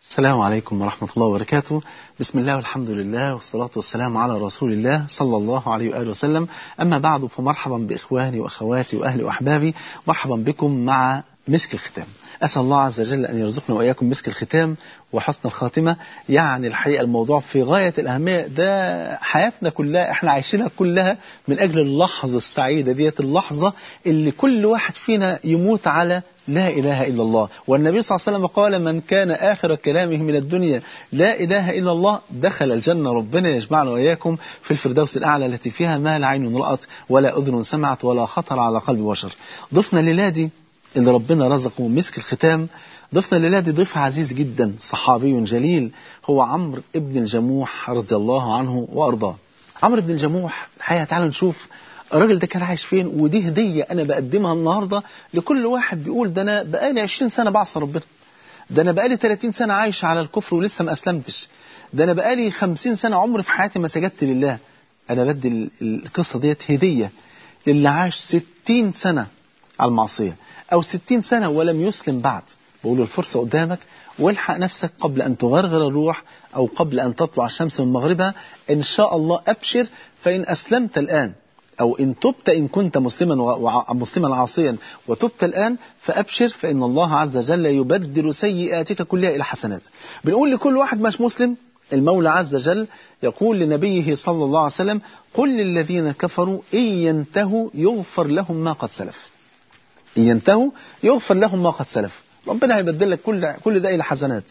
السلام عليكم ورحمة الله وبركاته بسم الله والحمد لله والصلاة والسلام على رسول الله صلى الله عليه وآله وسلم أما بعد فمرحبا بإخواني وأخواتي وأهلي وأحبابي مرحبا بكم مع مسك الختام أسأل الله عز وجل أن يرزقنا وإياكم مسك الختام وحسن الخاتمة يعني الحقيقة الموضوع في غاية الأهمية ده حياتنا كلها احنا عايشينها كلها من أجل اللحظة السعيدة ديت اللحظة اللي كل واحد فينا يموت على لا إله إلا الله والنبي صلى الله عليه وسلم قال من كان آخر كلامه من الدنيا لا إله إلا الله دخل الجنة ربنا يجمعنا وإياكم في الفردوس الأعلى التي فيها ما لا عين رأت ولا أذن سمعت ولا خطر على قلب بشر ضفنا للادي اللي ربنا رزقه مسك الختام ضفنا للادي ضيف عزيز جدا صحابي جليل هو عمرو ابن الجموح رضي الله عنه وأرضاه عمرو بن الجموح الحقيقة تعالوا نشوف الراجل ده كان عايش فين ودي هدية أنا بقدمها النهاردة لكل واحد بيقول ده أنا بقالي 20 سنة بعصى ربنا ده أنا بقالي 30 سنة عايش على الكفر ولسه ما أسلمتش ده أنا بقالي 50 سنة عمري في حياتي ما سجدت لله أنا بدي القصة ديت هدية للي عاش 60 سنة على المعصية أو 60 سنة ولم يسلم بعد بقول الفرصة قدامك والحق نفسك قبل أن تغرغر الروح أو قبل أن تطلع الشمس من مغربها إن شاء الله أبشر فإن أسلمت الآن أو إن تبت إن كنت مسلما مسلما عاصيا وتبت الآن فأبشر فإن الله عز وجل يبدل سيئاتك كلها إلى حسنات بنقول لكل واحد مش مسلم المولى عز وجل يقول لنبيه صلى الله عليه وسلم قل للذين كفروا إن ينتهوا يغفر لهم ما قد سلف إن ينتهوا يغفر لهم ما قد سلف ربنا هيبدل لك كل كل ده الى حسنات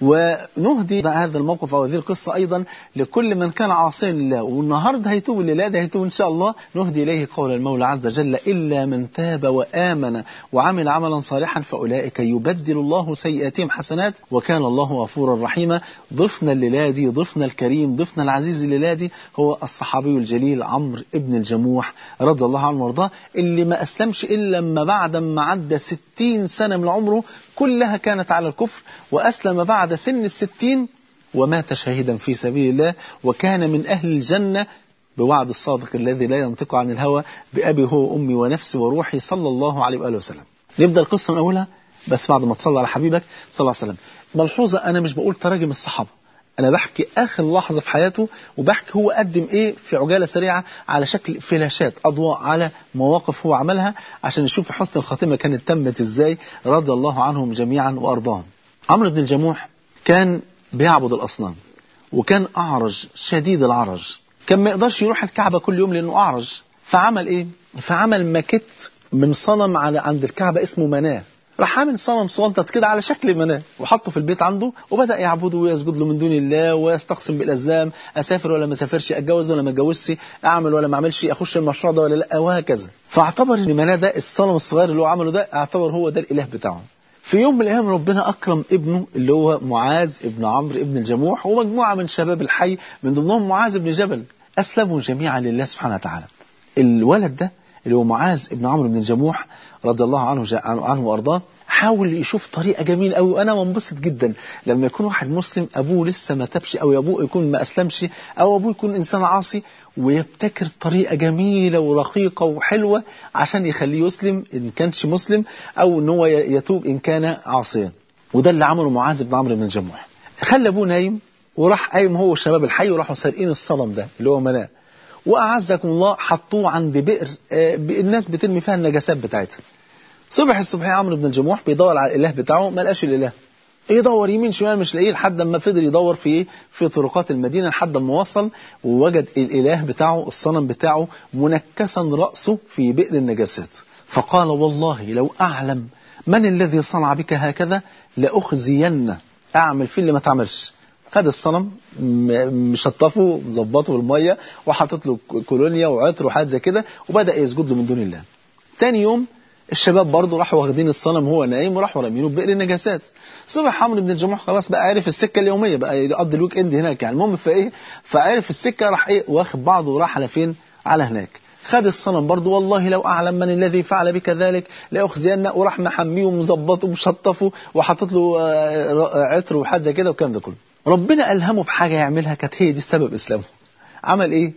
ونهدي هذا الموقف او هذه القصه ايضا لكل من كان عاصيا لله والنهارده هيتوب لله ده هيتوب ان شاء الله نهدي اليه قول المولى عز وجل الا من تاب وامن وعمل عملا صالحا فاولئك يبدل الله سيئاتهم حسنات وكان الله غفورا رحيما ضفنا الليله دي ضفنا الكريم ضفنا العزيز الليله دي هو الصحابي الجليل عمرو ابن الجموح رضي الله عنه وارضاه اللي ما اسلمش الا لما بعد ما عدى 60 سنه من عمره كلها كانت على الكفر وأسلم بعد سن الستين ومات شهيدا في سبيل الله وكان من أهل الجنة بوعد الصادق الذي لا ينطق عن الهوى بأبي هو أمي ونفسي وروحي صلى الله عليه وآله وسلم نبدأ القصة من أولها بس بعد ما تصلى على حبيبك صلى الله عليه وسلم ملحوظة أنا مش بقول تراجم الصحابة أنا بحكي آخر لحظة في حياته وبحكي هو قدم إيه في عجالة سريعة على شكل فلاشات أضواء على مواقف هو عملها عشان نشوف حسن الخاتمة كانت تمت إزاي رضي الله عنهم جميعا وأرضاهم عمرو بن الجموح كان بيعبد الأصنام وكان أعرج شديد العرج كان ما يقدرش يروح الكعبة كل يوم لأنه أعرج فعمل إيه؟ فعمل ماكيت من صنم على عند الكعبة اسمه مناه راح عامل صنم صغنطط كده على شكل مناه وحطه في البيت عنده وبدا يعبده ويسجد له من دون الله ويستقسم بالازلام اسافر ولا ما اسافرش اتجوز ولا ما اتجوزش اعمل ولا ما اعملش اخش المشروع ده ولا لا وهكذا فاعتبر ان مناه ده الصنم الصغير اللي هو عمله ده اعتبر هو ده الاله بتاعه في يوم من الايام ربنا اكرم ابنه اللي هو معاذ ابن عمرو ابن الجموح ومجموعه من شباب الحي من ضمنهم معاذ بن جبل اسلموا جميعا لله سبحانه وتعالى الولد ده اللي هو معاذ ابن عمرو بن الجموح رضي الله عنه عنه وارضاه حاول يشوف طريقه جميله قوي وانا منبسط جدا لما يكون واحد مسلم ابوه لسه ما تبش او ابوه يكون ما اسلمش او ابوه يكون انسان عاصي ويبتكر طريقه جميله ورقيقه وحلوه عشان يخليه يسلم ان كانش مسلم او ان هو يتوب ان كان عاصيا وده اللي عمله معاذ بن عمرو بن الجموح خلى ابوه نايم وراح قايم هو والشباب الحي وراحوا سارقين الصنم ده اللي هو مناه واعزكم الله حطوه عند بئر الناس بترمي فيها النجاسات بتاعتها صبح الصبح عمرو بن الجموح بيدور على الاله بتاعه ما لقاش الاله يدور يمين شمال مش لاقيه لحد ما فضل يدور في ايه في طرقات المدينه لحد ما وصل ووجد الاله بتاعه الصنم بتاعه منكسا راسه في بئر النجاسات فقال والله لو اعلم من الذي صنع بك هكذا لاخزينه اعمل فيه اللي ما تعملش خد الصنم مشطفه مظبطه بالميه وحاطط له كولونيا وعطر وحاجات زي كده وبدا يسجد له من دون الله تاني يوم الشباب برضه راحوا واخدين الصنم وهو نايم وراحوا رامينه بئر النجاسات صبح عمرو بن الجموح خلاص بقى عارف السكه اليوميه بقى يقضي الويك اند هناك يعني المهم فايه فعرف السكه راح ايه واخد بعضه وراح على فين على هناك خد الصنم برضه والله لو اعلم من الذي فعل بك ذلك لاخزينه وراح محميه ومظبطه ومشطفه وحاطط له عطر وحاجه زي كده والكلام ده كله ربنا الهمه بحاجه يعملها كانت هي دي السبب اسلامه عمل ايه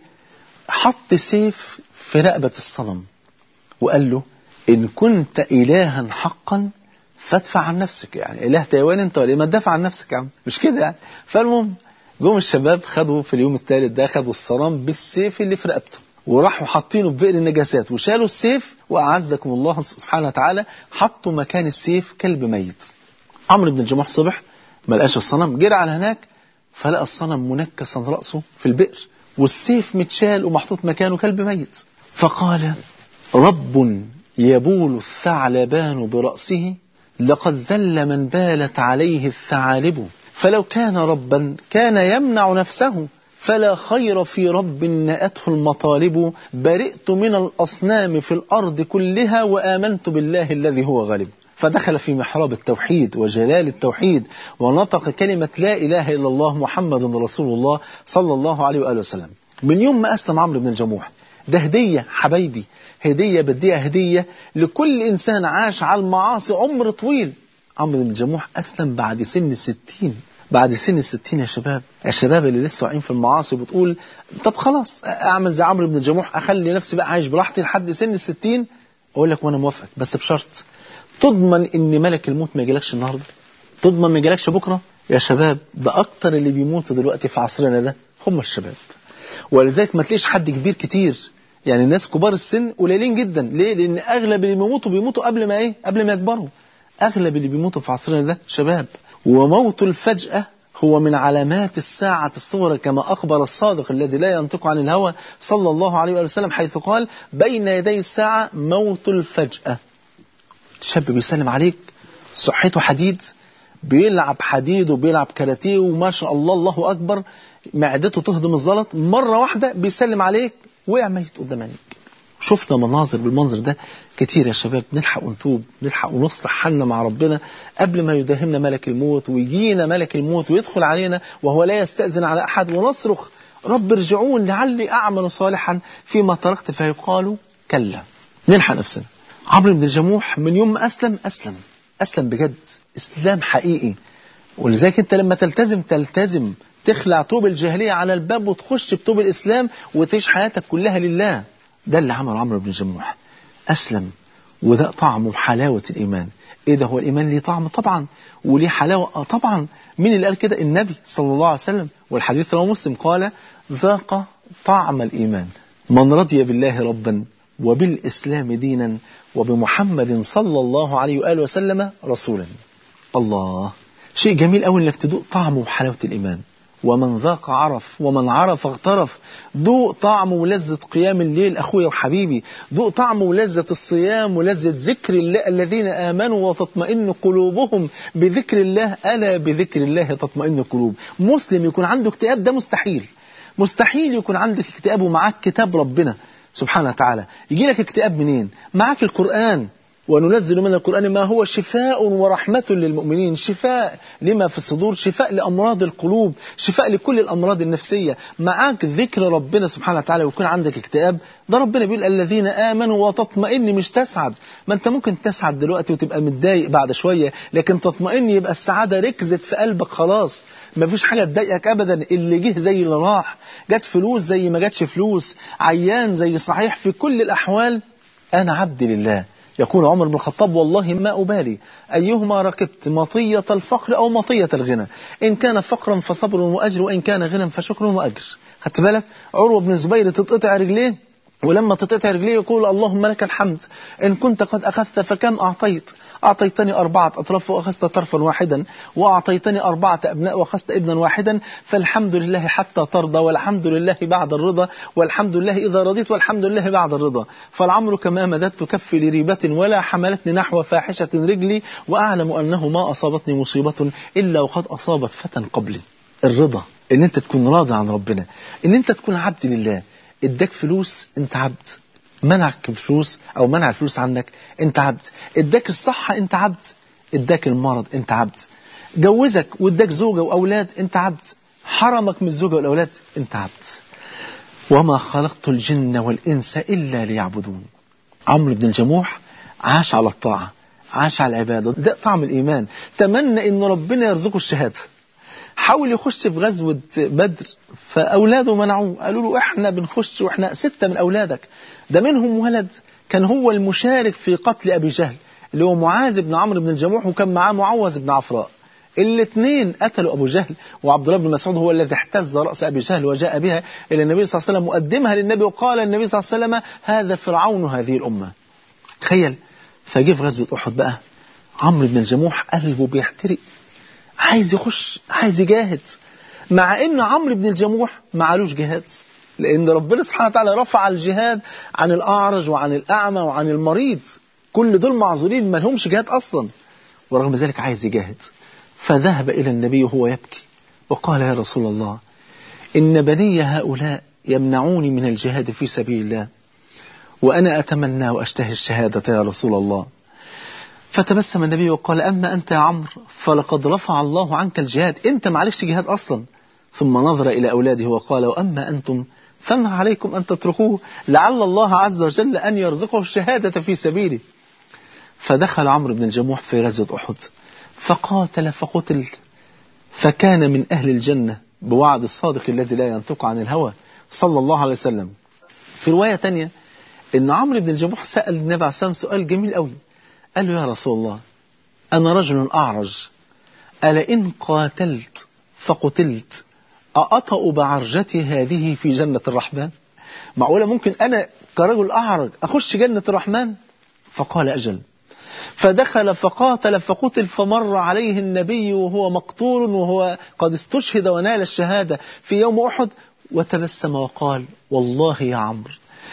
حط سيف في رقبه الصنم وقال له إن كنت إلها حقا فادفع عن نفسك يعني اله تايوان انت ولا إيه؟ ما تدافع عن نفسك يا عم مش كده يعني فالمهم جم الشباب خدوا في اليوم الثالث ده خدوا الصنم بالسيف اللي في رقبته وراحوا حاطينه في بئر النجاسات وشالوا السيف واعزكم الله سبحانه وتعالى حطوا مكان السيف كلب ميت عمرو بن الجموح صبح ما لقاش الصنم جرى على هناك فلقى الصنم منكسا راسه في البئر والسيف متشال ومحطوط مكانه كلب ميت فقال رب يبول الثعلبان برأسه لقد ذل من بالت عليه الثعالب فلو كان ربا كان يمنع نفسه فلا خير في رب نأته المطالب برئت من الأصنام في الأرض كلها وآمنت بالله الذي هو غالب فدخل في محراب التوحيد وجلال التوحيد ونطق كلمة لا إله إلا الله محمد رسول الله صلى الله عليه وآله وسلم من يوم ما أسلم عمرو بن الجموح ده هدية حبايبي هدية بديها هدية لكل إنسان عاش على المعاصي عمر طويل عمرو بن الجموح أسلم بعد سن الستين بعد سن الستين يا شباب يا شباب اللي لسه واقعين في المعاصي وبتقول طب خلاص أعمل زي عمرو بن الجموح أخلي نفسي بقى عايش براحتي لحد سن الستين أقول لك وأنا موافقك بس بشرط تضمن إن ملك الموت ما يجيلكش النهاردة تضمن ما يجيلكش بكرة يا شباب ده أكتر اللي بيموتوا دلوقتي في عصرنا ده هم الشباب ولذلك ما تلاقيش حد كبير كتير يعني الناس كبار السن قليلين جدا ليه لان اغلب اللي بيموتوا بيموتوا قبل ما ايه قبل ما يكبروا اغلب اللي بيموتوا في عصرنا ده شباب وموت الفجأة هو من علامات الساعة الصغرى كما أخبر الصادق الذي لا ينطق عن الهوى صلى الله عليه وسلم حيث قال بين يدي الساعة موت الفجأة شاب بيسلم عليك صحته حديد بيلعب حديد وبيلعب كاراتيه وما شاء الله الله أكبر معدته تهضم الزلط مرة واحدة بيسلم عليك وقع ميت قدام عينيك شفنا مناظر بالمنظر ده كتير يا شباب نلحق ونتوب نلحق ونصلح حالنا مع ربنا قبل ما يداهمنا ملك الموت ويجينا ملك الموت ويدخل علينا وهو لا يستأذن على أحد ونصرخ رب ارجعون لعلي أعمل صالحا فيما تركت فيقال كلا نلحق نفسنا عمرو بن الجموح من يوم ما أسلم أسلم أسلم بجد إسلام حقيقي ولذلك أنت لما تلتزم تلتزم تخلع طوب الجاهلية على الباب وتخش بطوب الإسلام وتعيش حياتك كلها لله ده اللي عمله عمرو بن الجموح أسلم وده طعم وحلاوة الإيمان إيه ده هو الإيمان ليه طعم طبعا وليه حلاوة آه طبعا مين اللي قال كده النبي صلى الله عليه وسلم والحديث رواه مسلم قال ذاق طعم الإيمان من رضي بالله ربا وبالإسلام دينا وبمحمد صلى الله عليه وآله وسلم رسولا الله شيء جميل قوي انك تدوق طعم وحلاوة الإيمان ومن ذاق عرف ومن عرف اغترف دوق طعم ولذة قيام الليل أخويا وحبيبي دوق طعم ولذة الصيام ولذة ذكر الله الذين آمنوا وتطمئن قلوبهم بذكر الله ألا بذكر الله تطمئن القلوب مسلم يكون عنده اكتئاب ده مستحيل مستحيل يكون عندك اكتئاب ومعاك كتاب ربنا سبحانه وتعالى يجي لك اكتئاب منين معاك القرآن وننزل من القرآن ما هو شفاء ورحمة للمؤمنين شفاء لما في الصدور شفاء لأمراض القلوب شفاء لكل الأمراض النفسية معاك ذكر ربنا سبحانه وتعالى ويكون عندك اكتئاب ده ربنا بيقول الذين آمنوا وتطمئن مش تسعد ما انت ممكن تسعد دلوقتي وتبقى متضايق بعد شوية لكن تطمئن يبقى السعادة ركزت في قلبك خلاص ما فيش حاجة تضايقك أبدا اللي جه زي اللي راح جت فلوس زي ما جاتش فلوس عيان زي صحيح في كل الأحوال أنا عبد لله يقول عمر بن الخطاب والله ما أبالي أيهما ركبت مطية الفقر أو مطية الغنى إن كان فقرا فصبر وأجر وإن كان غنى فشكر وأجر خدت بالك عروة بن الزبير تتقطع رجليه ولما تتقطع رجليه يقول اللهم لك الحمد إن كنت قد أخذت فكم أعطيت أعطيتني أربعة أطراف وأخذت طرفا واحدا وأعطيتني أربعة أبناء وأخذت ابنا واحدا فالحمد لله حتى ترضى والحمد لله بعد الرضا والحمد لله إذا رضيت والحمد لله بعد الرضا فالعمر كما مددت كفي لريبة ولا حملتني نحو فاحشة رجلي وأعلم أنه ما أصابتني مصيبة إلا وقد أصابت فتى قبلي الرضا ان انت تكون راضي عن ربنا ان انت تكون عبد لله اداك فلوس انت عبد منعك الفلوس او منع الفلوس عنك انت عبد اداك الصحة انت عبد اداك المرض انت عبد جوزك واداك زوجة واولاد انت عبد حرمك من الزوجة والاولاد انت عبد وما خلقت الجن والانس الا ليعبدون عمرو بن الجموح عاش على الطاعة عاش على العبادة ده طعم الإيمان تمنى إن ربنا يرزقه الشهادة حاول يخش في غزوة بدر فأولاده منعوه قالوا له إحنا بنخش وإحنا ستة من أولادك ده منهم ولد كان هو المشارك في قتل أبي جهل اللي هو معاذ بن عمرو بن الجموح وكان معاه معوذ بن عفراء الاثنين قتلوا أبو جهل وعبد الله بن مسعود هو الذي احتز رأس أبي جهل وجاء بها إلى النبي صلى الله عليه وسلم مقدمها للنبي وقال النبي صلى الله عليه وسلم هذا فرعون هذه الأمة تخيل فجه في غزوة أحد بقى عمرو بن الجموح قلبه بيحترق عايز يخش عايز يجاهد مع ان عمرو بن الجموح ما علوش جهاد لان ربنا سبحانه وتعالى رفع الجهاد عن الاعرج وعن الاعمى وعن المريض كل دول معذورين ما لهمش جهاد اصلا ورغم ذلك عايز يجاهد فذهب الى النبي وهو يبكي وقال يا رسول الله ان بني هؤلاء يمنعوني من الجهاد في سبيل الله وانا اتمنى واشتهي الشهاده يا رسول الله فتبسم النبي وقال أما أنت يا عمرو فلقد رفع الله عنك الجهاد أنت معلكش جهاد أصلا ثم نظر إلى أولاده وقال وأما أنتم فما عليكم أن تتركوه لعل الله عز وجل أن يرزقه الشهادة في سبيله فدخل عمرو بن الجموح في غزوة أحد فقاتل فقتل فكان من أهل الجنة بوعد الصادق الذي لا ينطق عن الهوى صلى الله عليه وسلم في رواية تانية إن عمرو بن الجموح سأل النبي عليه الصلاة والسلام سؤال جميل قوي قال له يا رسول الله أنا رجل أعرج ألا إن قاتلت فقتلت أأطأ بعرجتي هذه في جنة الرحمن معقولة ممكن أنا كرجل أعرج أخش جنة الرحمن فقال أجل فدخل فقاتل فقتل فمر عليه النبي وهو مقتول وهو قد استشهد ونال الشهادة في يوم أحد وتبسم وقال والله يا عمرو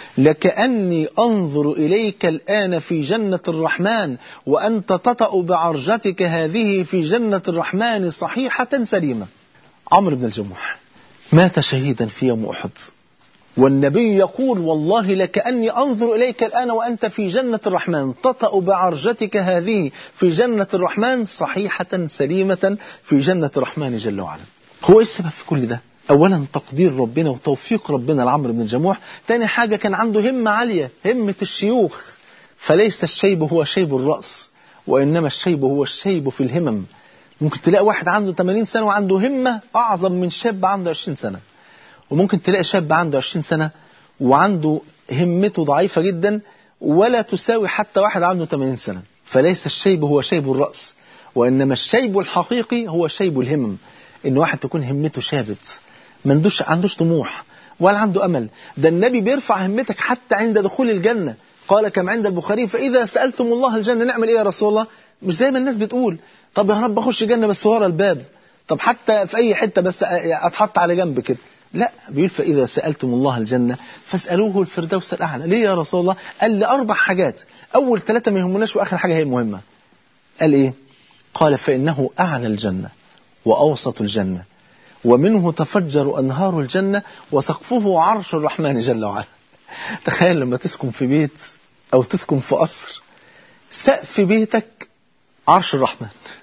لكأني أنظر إليك الآن في جنة الرحمن وأنت تطأ بعرجتك هذه في جنة الرحمن صحيحة سليمة عمرو بن الجموح مات شهيدا في يوم أحد والنبي يقول والله لكأني أنظر إليك الآن وأنت في جنة الرحمن تطأ بعرجتك هذه في جنة الرحمن صحيحة سليمة في جنة الرحمن جل وعلا هو إيه السبب في كل ده اولا تقدير ربنا وتوفيق ربنا لعمرو بن الجموح تاني حاجة كان عنده همة عالية همة الشيوخ فليس الشيب هو شيب الرأس وإنما الشيب هو الشيب في الهمم ممكن تلاقي واحد عنده 80 سنة وعنده همة أعظم من شاب عنده 20 سنة وممكن تلاقي شاب عنده 20 سنة وعنده همته ضعيفة جدا ولا تساوي حتى واحد عنده 80 سنة فليس الشيب هو شيب الرأس وإنما الشيب الحقيقي هو شيب الهمم إن واحد تكون همته شابت ما عندوش عندوش طموح ولا عنده امل ده النبي بيرفع همتك حتى عند دخول الجنه قال كما عند البخاري فاذا سالتم الله الجنه نعمل ايه يا رسول الله مش زي ما الناس بتقول طب يا رب اخش جنه بس ورا الباب طب حتى في اي حته بس اتحط على جنب كده لا بيقول فاذا سالتم الله الجنه فاسالوه الفردوس الاعلى ليه يا رسول الله قال لي اربع حاجات اول ثلاثه ما يهمناش واخر حاجه هي المهمه قال ايه قال فانه اعلى الجنه واوسط الجنه ومنه تفجر أنهار الجنة وسقفه عرش الرحمن جل وعلا تخيل لما تسكن في بيت أو تسكن في قصر سقف بيتك عرش الرحمن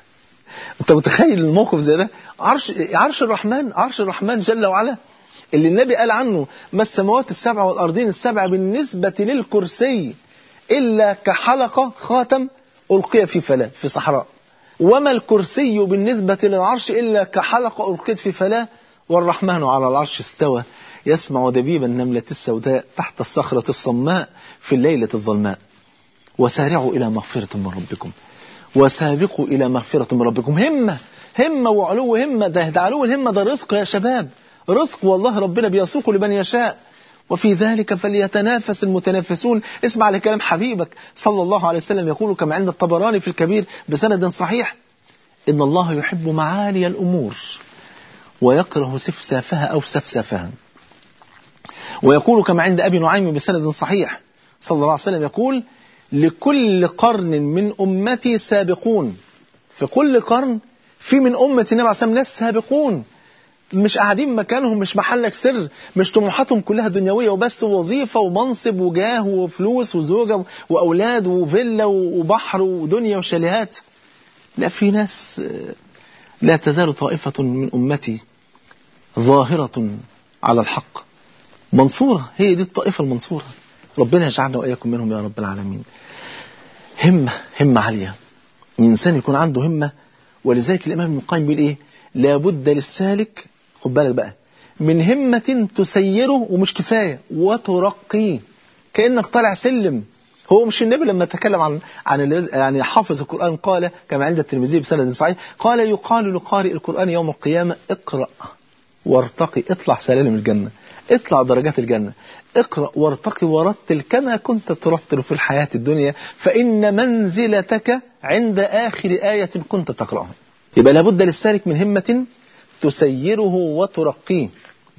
انت متخيل الموقف زي ده عرش عرش الرحمن عرش الرحمن جل وعلا اللي النبي قال عنه ما السماوات السبع والأرضين السبع بالنسبة للكرسي إلا كحلقة خاتم ألقي في فلاة في صحراء وما الكرسي بالنسبة للعرش إلا كحلقة ألقيت في فلاة والرحمن على العرش استوى يسمع دبيب النملة السوداء تحت الصخرة الصماء في الليلة الظلماء وسارعوا إلى مغفرة من ربكم وسابقوا إلى مغفرة من ربكم همة همة وعلو همة ده, ده علو الهمة ده رزق يا شباب رزق والله ربنا بيسوق لمن يشاء وفي ذلك فليتنافس المتنافسون اسمع لكلام حبيبك صلى الله عليه وسلم يقول كما عند الطبراني في الكبير بسند صحيح إن الله يحب معالي الأمور ويكره سفسافها أو سفسافها ويقول كما عند أبي نعيم بسند صحيح صلى الله عليه وسلم يقول لكل قرن من أمتي سابقون في كل قرن في من أمة النبي عليه الصلاة ناس سابقون مش قاعدين مكانهم مش محلك سر مش طموحاتهم كلها دنيوية وبس وظيفة ومنصب وجاه وفلوس وزوجة وأولاد وفيلا وبحر ودنيا وشاليهات لا في ناس لا تزال طائفة من أمتي ظاهرة على الحق منصورة هي دي الطائفة المنصورة ربنا يجعلنا وإياكم منهم يا رب العالمين همة همة عالية الإنسان يكون عنده همة ولذلك الإمام ابن القيم بيقول إيه لابد للسالك خد بالك بقى من همة تسيره ومش كفاية وترقيه كأنك طالع سلم هو مش النبي لما تكلم عن عن يعني حافظ القرآن قال كما عند الترمذي بسند صحيح قال يقال لقارئ القرآن يوم القيامة اقرأ وارتقي اطلع سلالم الجنة اطلع درجات الجنة اقرأ وارتقي ورتل كما كنت ترتل في الحياة الدنيا فإن منزلتك عند آخر آية كنت تقرأها يبقى لابد للسالك من همة تسيره وترقيه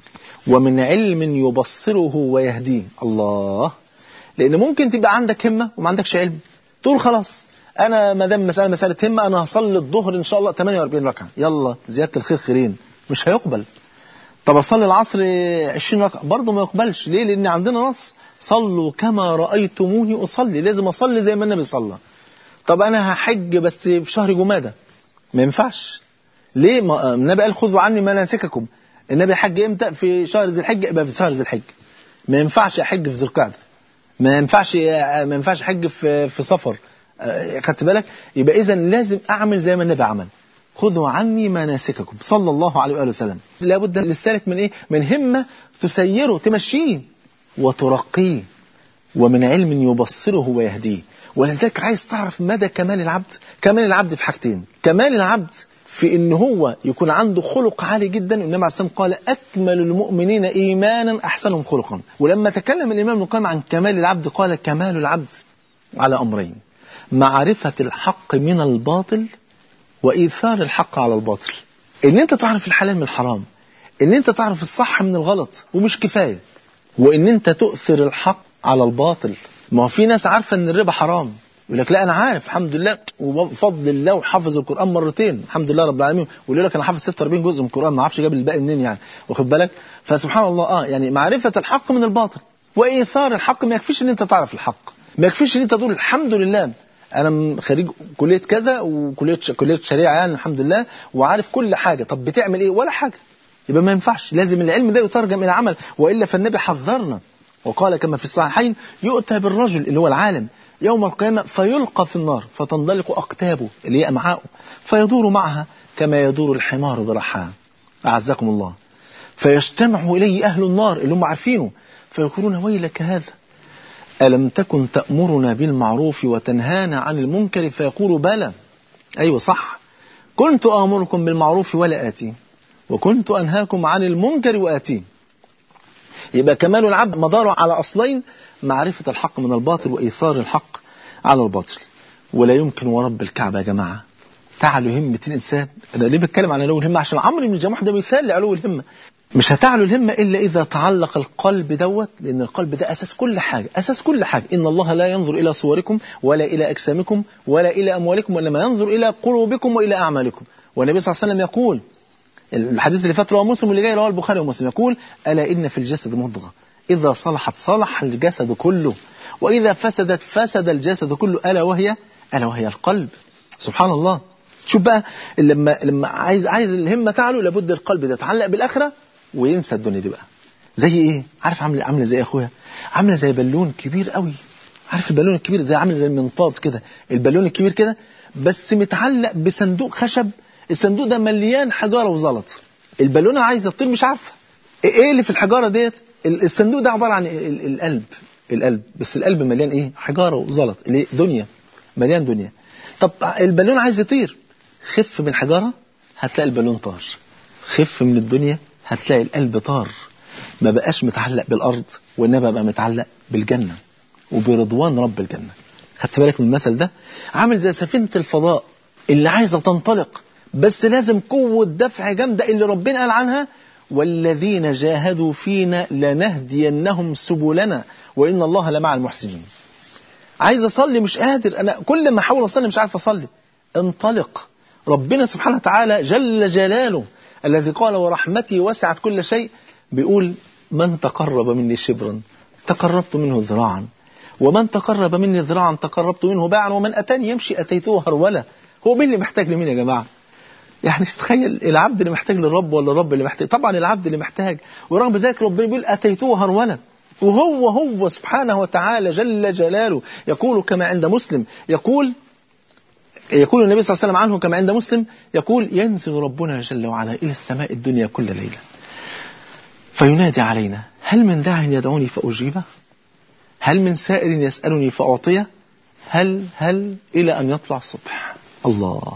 ومن علم يبصره ويهديه الله لأن ممكن تبقى عندك همة وما عندكش علم تقول خلاص أنا ما دام مسألة مسألة همة أنا هصلي الظهر إن شاء الله 48 ركعة يلا زيادة الخير خيرين مش هيقبل طب أصلي العصر 20 ركعة برضه ما يقبلش ليه لأن عندنا نص صلوا كما رأيتموني أصلي لازم أصلي زي ما النبي صلى طب أنا هحج بس في شهر جمادة ما ينفعش ليه ما النبي قال خذوا عني مناسككم النبي حج امتى في شهر ذي الحجة يبقى في شهر ذي الحجة ما ينفعش احج في ذي القعده ما ينفعش ما ينفعش احج في في سفر خدت بالك يبقى اذا لازم اعمل زي ما النبي عمل خذوا عني مناسككم صلى الله عليه واله وسلم لابد للسالك من ايه من همه تسيره تمشيه وترقيه ومن علم يبصره ويهديه ولذلك عايز تعرف مدى كمال العبد كمال العبد في حاجتين كمال العبد في ان هو يكون عنده خلق عالي جدا النبي عليه الصلاه قال اكمل المؤمنين ايمانا احسنهم خلقا ولما تكلم الامام ابن القيم عن كمال العبد قال كمال العبد على امرين معرفه الحق من الباطل وايثار الحق على الباطل ان انت تعرف الحلال من الحرام ان انت تعرف الصح من الغلط ومش كفايه وان انت تؤثر الحق على الباطل ما هو في ناس عارفه ان الربا حرام يقول لك لا انا عارف الحمد لله وبفضل الله وحافظ القران مرتين الحمد لله رب العالمين ويقول لك انا حافظ 46 جزء من القران ما اعرفش جاب الباقي منين يعني واخد بالك فسبحان الله اه يعني معرفه الحق من الباطل وايثار الحق ما يكفيش ان انت تعرف الحق ما يكفيش ان انت تقول الحمد لله انا خريج كليه كذا وكليه كليه شريعه يعني الحمد لله وعارف كل حاجه طب بتعمل ايه ولا حاجه يبقى ما ينفعش لازم العلم ده يترجم الى عمل والا فالنبي حذرنا وقال كما في الصحيحين يؤتى بالرجل اللي هو العالم يوم القيامة فيلقى في النار فتنطلق أكتابه اللي هي أمعاؤه فيدور معها كما يدور الحمار برحاه أعزكم الله فيجتمع إليه أهل النار اللي هم عارفينه فيقولون ويلك هذا ألم تكن تأمرنا بالمعروف وتنهانا عن المنكر فيقول بلى أيوة صح كنت آمركم بالمعروف ولا آتي وكنت أنهاكم عن المنكر وآتيه يبقى كمال العبد مداره على أصلين معرفة الحق من الباطل وإيثار الحق على الباطل ولا يمكن ورب الكعبة يا جماعة تعلو همة الإنسان أنا ليه بتكلم عن علو الهمة عشان عمرو بن الجموح ده مثال لعلو الهمة مش هتعلو الهمة إلا إذا تعلق القلب دوت لأن القلب ده أساس كل حاجة أساس كل حاجة إن الله لا ينظر إلى صوركم ولا إلى أجسامكم ولا إلى أموالكم وإنما ينظر إلى قلوبكم وإلى أعمالكم والنبي صلى الله عليه وسلم يقول الحديث اللي فات رواه مسلم واللي جاي رواه البخاري ومسلم يقول ألا إن في الجسد مضغة إذا صلحت صلح الجسد كله وإذا فسدت فسد الجسد كله ألا وهي ألا وهي القلب سبحان الله شوف بقى لما لما عايز عايز الهمة تعلو لابد القلب ده يتعلق بالآخرة وينسى الدنيا دي بقى زي إيه عارف عامله عامله زي أخويا عامله زي بالون كبير قوي عارف البالون الكبير زي عامل زي المنطاد كده البالون الكبير كده بس متعلق بصندوق خشب الصندوق ده مليان حجاره وزلط البالونه عايزه تطير مش عارفه ايه اللي في الحجاره ديت الصندوق ده عباره عن القلب القلب بس القلب مليان ايه حجاره وزلط اللي دنيا مليان دنيا طب البالون عايز يطير خف من الحجاره هتلاقي البالون طار خف من الدنيا هتلاقي القلب طار ما بقاش متعلق بالارض وانما بقى متعلق بالجنه وبرضوان رب الجنه خدت بالك من المثل ده عامل زي سفينه الفضاء اللي عايزه تنطلق بس لازم قوة دفع جامدة اللي ربنا قال عنها والذين جاهدوا فينا لنهدينهم سبلنا وإن الله لمع المحسنين عايز أصلي مش قادر أنا كل ما أحاول أصلي مش عارف أصلي انطلق ربنا سبحانه وتعالى جل جلاله الذي قال ورحمتي وسعت كل شيء بيقول من تقرب مني شبرا تقربت منه ذراعا ومن تقرب مني ذراعا تقربت منه باعا ومن أتاني يمشي أتيته هرولا هو مين اللي محتاج لمين يا جماعة يعني تخيل العبد اللي محتاج للرب ولا الرب اللي محتاج طبعا العبد اللي محتاج ورغم ذلك ربنا بيقول أتيته هرولا وهو هو سبحانه وتعالى جل جلاله يقول كما عند مسلم يقول يقول النبي صلى الله عليه وسلم عنه كما عند مسلم يقول ينزل ربنا جل وعلا إلى السماء الدنيا كل ليلة فينادي علينا هل من داع يدعوني فأجيبه هل من سائر يسألني فأعطيه هل هل إلى أن يطلع الصبح الله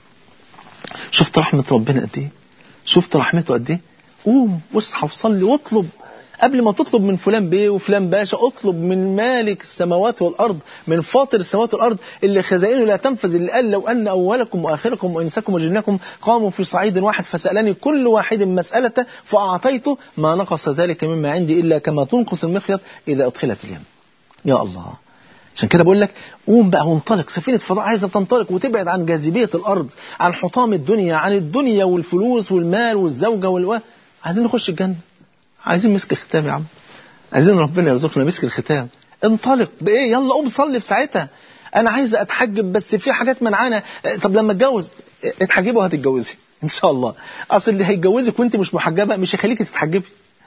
شفت رحمة ربنا قد إيه شفت رحمته قد إيه قوم واصحى وصلي واطلب قبل ما تطلب من فلان بيه وفلان باشا اطلب من مالك السماوات والارض من فاطر السماوات والارض اللي خزائنه لا تنفذ اللي قال لو ان اولكم واخركم وانسكم وجنكم قاموا في صعيد واحد فسالني كل واحد مسالته فاعطيته ما نقص ذلك مما عندي الا كما تنقص المخيط اذا ادخلت اليم يا الله عشان كده بقول لك قوم بقى وانطلق سفينة فضاء عايزة تنطلق وتبعد عن جاذبية الأرض عن حطام الدنيا عن الدنيا والفلوس والمال والزوجة والو عايزين نخش الجنة عايزين مسك الختام يا عم عايزين ربنا يرزقنا مسك الختام انطلق بايه يلا قوم صلي في ساعتها انا عايز اتحجب بس في حاجات منعانا طب لما اتجوز اتحجبي وهتتجوزي ان شاء الله اصل اللي هيتجوزك وانت مش محجبه مش هيخليكي تتحجبي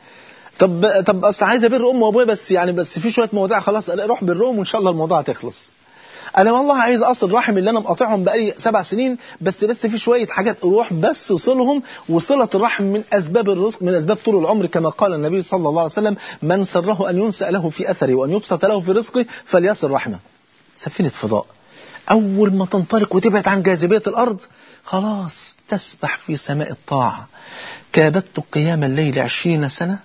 طب طب اصل عايز ابر ام وابويا بس يعني بس في شويه مواضيع خلاص روح برهم وان شاء الله الموضوع هتخلص انا والله عايز اصل رحم اللي انا مقاطعهم بقالي سبع سنين بس بس في شويه حاجات روح بس وصلهم وصله الرحم من اسباب الرزق من اسباب طول العمر كما قال النبي صلى الله عليه وسلم من سره ان ينسأ له في اثره وان يبسط له في رزقه فليصل رحمه سفينه فضاء اول ما تنطلق وتبعد عن جاذبيه الارض خلاص تسبح في سماء الطاعه كابدت قيام الليل عشرين سنه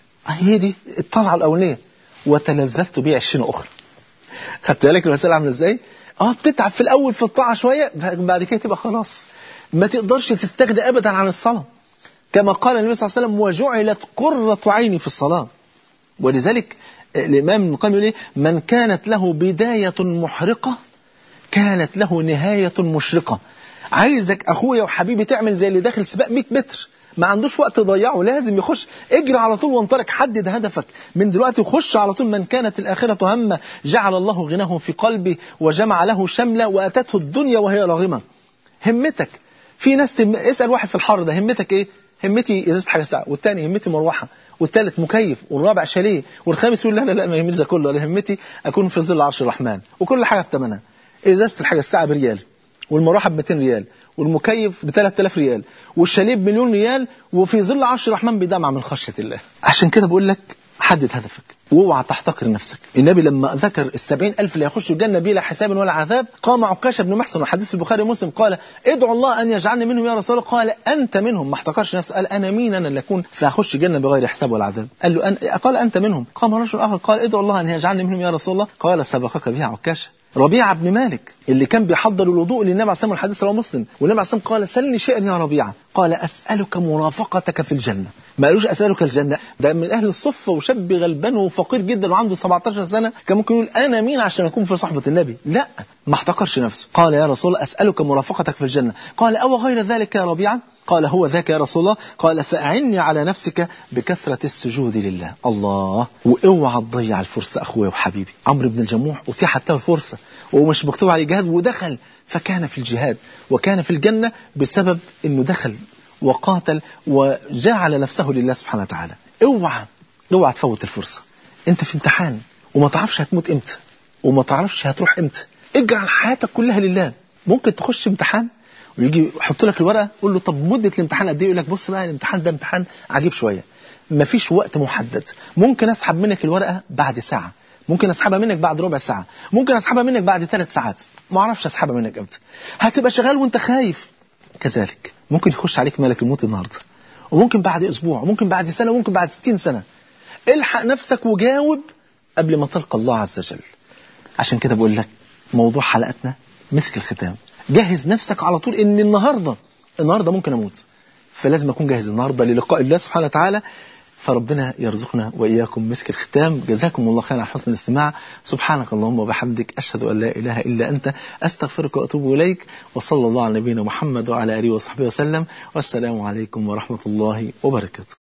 هي دي الطلعه الاولانيه وتلذذت بيه عشرين اخرى خدت بالك المسألة عاملة ازاي؟ اه بتتعب في الأول في الطاعة شوية بعد كده تبقى خلاص ما تقدرش تستغنى أبدا عن الصلاة كما قال النبي صلى الله عليه وسلم وجعلت قرة عيني في الصلاة ولذلك الإمام ابن القيم يقول ايه من كانت له بداية محرقة كانت له نهاية مشرقة عايزك أخويا وحبيبي تعمل زي اللي داخل سباق 100 متر ما عندوش وقت يضيعه لازم يخش اجري على طول وانطلق حدد هدفك من دلوقتي خش على طول من كانت الآخرة همه جعل الله غناه في قلبه وجمع له شملة وأتته الدنيا وهي راغمة همتك في ناس تم... اسأل واحد في الحر ده همتك ايه همتي ازازه حاجه ساعه والثاني همتي مروحه والثالث مكيف والرابع شاليه والخامس يقول لا لا لا ما يهمنيش ده كله انا همتي اكون في ظل عرش الرحمن وكل حاجه بثمنها ازازه الحاجه الساعه بريال والمروحه ب 200 ريال والمكيف ب 3000 ريال والشاليه بمليون ريال وفي ظل عرش الرحمن بدمعة من خشية الله عشان كده بقول لك حدد هدفك واوعى تحتقر نفسك النبي لما ذكر السبعين ألف اللي يخشوا الجنة بلا حساب ولا عذاب قام عكاشة بن محسن وحديث البخاري ومسلم قال ادعو الله أن يجعلني منهم يا رسول الله قال أنت منهم ما احتقرش نفسه قال أنا مين أنا اللي أكون فأخش الجنة بغير حساب ولا عذاب قال له أن قال أنت منهم قام رجل آخر قال ادعو الله أن يجعلني منهم يا رسول الله قال سبقك بها عكاشة ربيعة بن مالك اللي كان بيحضر الوضوء للنبي عليه الصلاه والحديث رواه مسلم والنبي عليه الصلاه قال سلني شيئا يا ربيعة قال أسألك مرافقتك في الجنة ما قالوش أسألك الجنة ده من أهل الصفة وشاب غلبان وفقير جدا وعنده 17 سنة كان ممكن يقول أنا مين عشان أكون في صحبة النبي لا ما احتقرش نفسه قال يا رسول الله أسألك مرافقتك في الجنة قال أو غير ذلك يا ربيعة قال هو ذاك يا رسول الله قال فأعني على نفسك بكثرة السجود لله الله واوعى تضيع الفرصة أخويا وحبيبي عمرو بن الجموح أتيحت له الفرصة ومش مكتوب عليه جهاد ودخل فكان في الجهاد وكان في الجنة بسبب أنه دخل وقاتل وجعل نفسه لله سبحانه وتعالى اوعى اوعى تفوت الفرصة انت في امتحان وما تعرفش هتموت امتى وما تعرفش هتروح امتى اجعل حياتك كلها لله ممكن تخش امتحان ويجي يحط لك الورقه قول له طب مده الامتحان قد ايه يقول لك بص بقى الامتحان ده امتحان عجيب شويه مفيش وقت محدد ممكن اسحب منك الورقه بعد ساعه ممكن اسحبها منك بعد ربع ساعه ممكن اسحبها منك بعد ثلاث ساعات ما اعرفش اسحبها منك امتى هتبقى شغال وانت خايف كذلك ممكن يخش عليك ملك الموت النهارده وممكن بعد اسبوع وممكن بعد سنه وممكن بعد 60 سنه الحق نفسك وجاوب قبل ما تلقى الله عز وجل عشان كده بقول لك موضوع حلقتنا مسك الختام جهز نفسك على طول ان النهارده النهارده ممكن اموت فلازم اكون جاهز النهارده للقاء الله سبحانه وتعالى فربنا يرزقنا واياكم مسك الختام جزاكم الله خيرا على حسن الاستماع سبحانك اللهم وبحمدك اشهد ان لا اله الا انت استغفرك واتوب اليك وصلى الله على نبينا محمد وعلى اله وصحبه وسلم والسلام عليكم ورحمه الله وبركاته